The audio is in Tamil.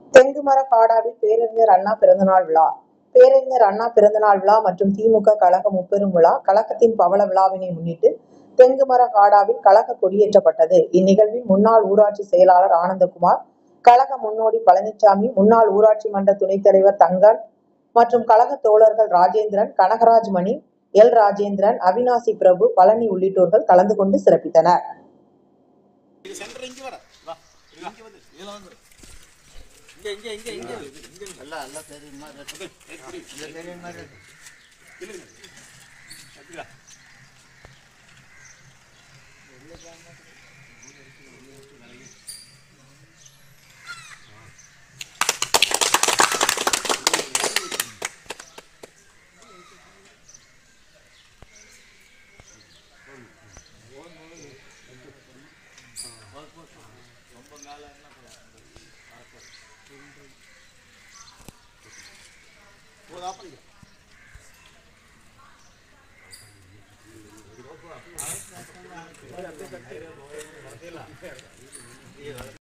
தெங்குமர காடாவில் பேரறிஞர் அண்ணா பிறந்தநாள் விழா பேரறிஞர் அண்ணா பிறந்தநாள் விழா மற்றும் திமுக கழக முப்பெரும் விழா கழகத்தின் பவள விழாவினை முன்னிட்டு தெங்குமர காடாவில் கழக கொடியேற்றப்பட்டது இந்நிகழ்வில் முன்னாள் ஊராட்சி செயலாளர் ஆனந்தகுமார் கழக முன்னோடி பழனிசாமி முன்னாள் ஊராட்சி மன்ற துணைத் தலைவர் தங்கன் மற்றும் கழக தோழர்கள் ராஜேந்திரன் கனகராஜ் மணி எல் ராஜேந்திரன் அவினாசி பிரபு பழனி உள்ளிட்டோர்கள் கலந்து கொண்டு சிறப்பித்தனர் இது சென்டர் இங்க வர வா இங்க வந்து இதுல வந்து இங்க இங்க இங்க இங்க இங்க எல்லாம் எல்லாம் தெரியுமா இது தெரியும் மாதிரி அப்படியா போதா பண்ணிக்க